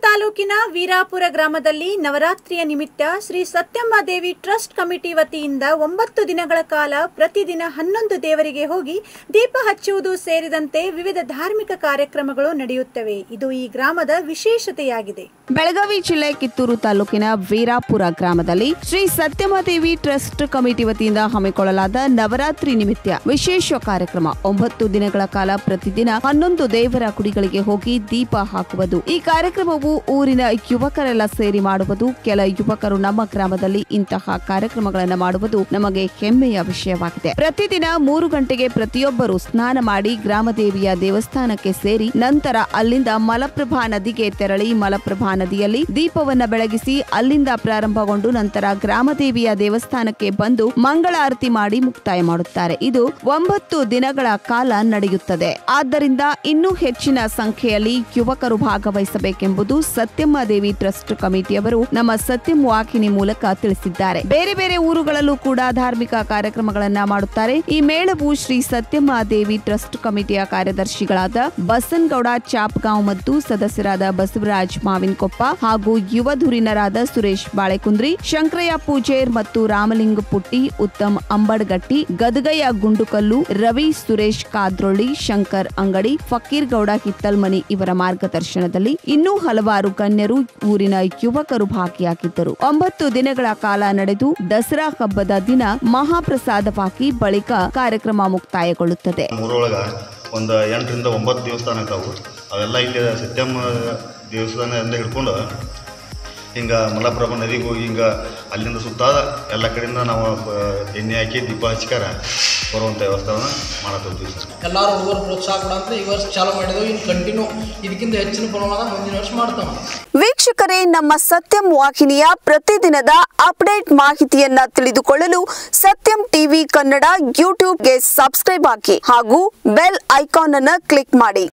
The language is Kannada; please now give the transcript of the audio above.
ತಾಲೂಕಿನ ವೀರಾಪುರ ಗ್ರಾಮದಲ್ಲಿ ನವರಾತ್ರಿಯ ನಿಮಿತ್ತ ಶ್ರೀ ಸತ್ಯಮ್ಮ ದೇವಿ ಟ್ರಸ್ಟ್ ಕಮಿಟಿ ವತಿಯಿಂದ ಒಂಬತ್ತು ದಿನಗಳ ಕಾಲ ಪ್ರತಿದಿನ ಹನ್ನೊಂದು ದೇವರಿಗೆ ಹೋಗಿ ದೀಪ ಹಚ್ಚುವುದು ಸೇರಿದಂತೆ ವಿವಿಧ ಧಾರ್ಮಿಕ ಕಾರ್ಯಕ್ರಮಗಳು ನಡೆಯುತ್ತವೆ ಇದು ಈ ಗ್ರಾಮದ ವಿಶೇಷತೆಯಾಗಿದೆ ಬೆಳಗಾವಿ ಜಿಲ್ಲೆ ಕಿತ್ತೂರು ತಾಲೂಕಿನ ವೀರಾಪುರ ಗ್ರಾಮದಲ್ಲಿ ಶ್ರೀ ಸತ್ಯಮಾದೇವಿ ಟ್ರಸ್ಟ್ ಕಮಿಟಿ ವತಿಯಿಂದ ಹಮ್ಮಿಕೊಳ್ಳಲಾದ ನವರಾತ್ರಿ ನಿಮಿತ್ತ ವಿಶೇಷ ಕಾರ್ಯಕ್ರಮ ಒಂಬತ್ತು ದಿನಗಳ ಕಾಲ ಪ್ರತಿದಿನ ಹನ್ನೊಂದು ದೇವರ ಕುಡಿಗಳಿಗೆ ಹೋಗಿ ದೀಪ ಹಾಕುವುದು ಈ ಕಾರ್ಯಕ್ರಮವು ಊರಿನ ಯುವಕರೆಲ್ಲ ಸೇರಿ ಮಾಡುವುದು ಕೆಲ ಯುವಕರು ನಮ್ಮ ಗ್ರಾಮದಲ್ಲಿ ಇಂತಹ ಕಾರ್ಯಕ್ರಮಗಳನ್ನು ಮಾಡುವುದು ನಮಗೆ ಹೆಮ್ಮೆಯ ವಿಷಯವಾಗಿದೆ ಪ್ರತಿದಿನ ಮೂರು ಗಂಟೆಗೆ ಪ್ರತಿಯೊಬ್ಬರು ಸ್ನಾನ ಮಾಡಿ ಗ್ರಾಮದೇವಿಯ ದೇವಸ್ಥಾನಕ್ಕೆ ಸೇರಿ ನಂತರ ಅಲ್ಲಿಂದ ಮಲಪ್ರಭಾ ನದಿಗೆ ತೆರಳಿ ಮಲಪ್ರಭಾ ನದಿಯಲ್ಲಿ ದೀಪವನ್ನ ಬೆಳಗಿಸಿ ಅಲ್ಲಿಂದ ಪ್ರಾರಂಭಗೊಂಡು ನಂತರ ಗ್ರಾಮದೇವಿಯ ದೇವಸ್ಥಾನಕ್ಕೆ ಬಂದು ಮಂಗಳಾರತಿ ಮಾಡಿ ಮುಕ್ತಾಯ ಮಾಡುತ್ತಾರೆ ಇದು ಒಂಬತ್ತು ದಿನಗಳ ಕಾಲ ನಡೆಯುತ್ತದೆ ಆದ್ದರಿಂದ ಇನ್ನೂ ಹೆಚ್ಚಿನ ಸಂಖ್ಯೆಯಲ್ಲಿ ಯುವಕರು ಭಾಗವಹಿಸಬೇಕೆಂಬುದು ಸತ್ಯಮ್ಮ ದೇವಿ ಟ್ರಸ್ಟ್ ಕಮಿಟಿಯವರು ನಮ್ಮ ಸತ್ಯಂ ವಾಹಿನಿ ಮೂಲಕ ತಿಳಿಸಿದ್ದಾರೆ ಬೇರೆ ಬೇರೆ ಊರುಗಳಲ್ಲೂ ಕೂಡ ಧಾರ್ಮಿಕ ಕಾರ್ಯಕ್ರಮಗಳನ್ನ ಮಾಡುತ್ತಾರೆ ಈ ಮೇಳವು ಶ್ರೀ ಸತ್ಯಮ್ಮ ದೇವಿ ಟ್ರಸ್ಟ್ ಕಮಿಟಿಯ ಕಾರ್ಯದರ್ಶಿಗಳಾದ ಬಸನಗೌಡ ಚಾಪ್ಗಾಂವ್ ಮತ್ತು ಸದಸ್ಯರಾದ ಬಸವರಾಜ್ ಮಾವಿನಕೊಪ್ಪ ಹಾಗೂ ಯುವ ಧುರೀಣರಾದ ಸುರೇಶ್ ಬಾಳೆಕುಂದ್ರಿ ಶಂಕರಯ್ಯ ಪೂಜೇರ್ ಮತ್ತು ರಾಮಲಿಂಗ ಪುಟ್ಟಿ ಉತ್ತಮ್ ಅಂಬಡ್ಗಟ್ಟಿ ಗದಗಯ್ಯ ಗುಂಡುಕಲ್ಲು ರವಿ ಸುರೇಶ್ ಕಾದ್ರೊಳ್ಳಿ ಶಂಕರ್ ಅಂಗಡಿ ಫಕೀರ್ ಗೌಡ ಹಿತ್ತಲ್ಮನಿ ಇವರ ಮಾರ್ಗದರ್ಶನದಲ್ಲಿ ಇನ್ನೂ ಹಲವಾರು ಗಣ್ಯರು ಊರಿನ ಯುವಕರು ಭಾಗಿಯಾಗಿದ್ದರು ಒಂಬತ್ತು ದಿನಗಳ ಕಾಲ ನಡೆದು ದಸರಾ ಹಬ್ಬದ ದಿನ ಮಹಾಪ್ರಸಾದವಾಗಿ ಬಳಿಕ ಕಾರ್ಯಕ್ರಮ ಮುಕ್ತಾಯಗೊಳ್ಳುತ್ತದೆ ಊರೊಳಗ ಒಂದು ಎಂಟರಿಂದ ಒಂಬತ್ತು ದೇವಸ್ಥಾನ ಇರ್ತಾವು ಅವೆಲ್ಲ ಇಲ್ಲಿ ಸತ್ಯಮ್ಮ ದೇವಸ್ಥಾನದಿಂದ ಹಿಡ್ಕೊಂಡು ಹಿಂಗೆ ಮಲಪ್ರಭಾ ನದಿಗೆ ಹೋಗಿ ಹಿಂಗೆ ಅಲ್ಲಿಂದ ಸುತ್ತಾದ ಎಲ್ಲ ಕಡೆಯಿಂದ ನಾವು ಆ, ಎಣ್ಣೆ ಹಾಕಿ ದೀಪ ಹಚ್ಕಾರ ಬರುವಂಥ ವ್ಯವಸ್ಥೆಯನ್ನು ಮಾಡತ್ತಿರ್ತೀವಿ ಸರ್ ಎಲ್ಲರೂ ಹುಡುಗರು ಪ್ರೋತ್ಸಾಹ ಕೊಡಂತ ಈ ವರ್ಷ ಚಾಲೂ ಮಾಡಿದೆವು ಇನ್ನು ಕಂಟಿನ್ಯೂ ಇದಕ್ಕಿಂತ ಹೆಚ್ಚಿನ ಪ್ರಮಾಣದ ಮುಂದಿನ ವರ್ಷ ಮಾಡ್ತಾವೆ ವೀಕ್ಷಕರೇ ನಮ್ಮ ಸತ್ಯಂ ವಾಹಿನಿಯ ಪ್ರತಿದಿನದ ಅಪ್ಡೇಟ್ ಮಾಹಿತಿಯನ್ನ ತಿಳಿದುಕೊಳ್ಳಲು ಸತ್ಯಂ ಟಿವಿ ಕನ್ನಡ ಯೂಟ್ಯೂಬ್ಗೆ ಸಬ್ಸ್ಕ್ರೈಬ್ ಹಾಕಿ ಹಾಗೂ ಬೆಲ್ ಐಕಾನ್ ಅನ್ನು ಕ್ಲಿಕ್ ಮಾಡಿ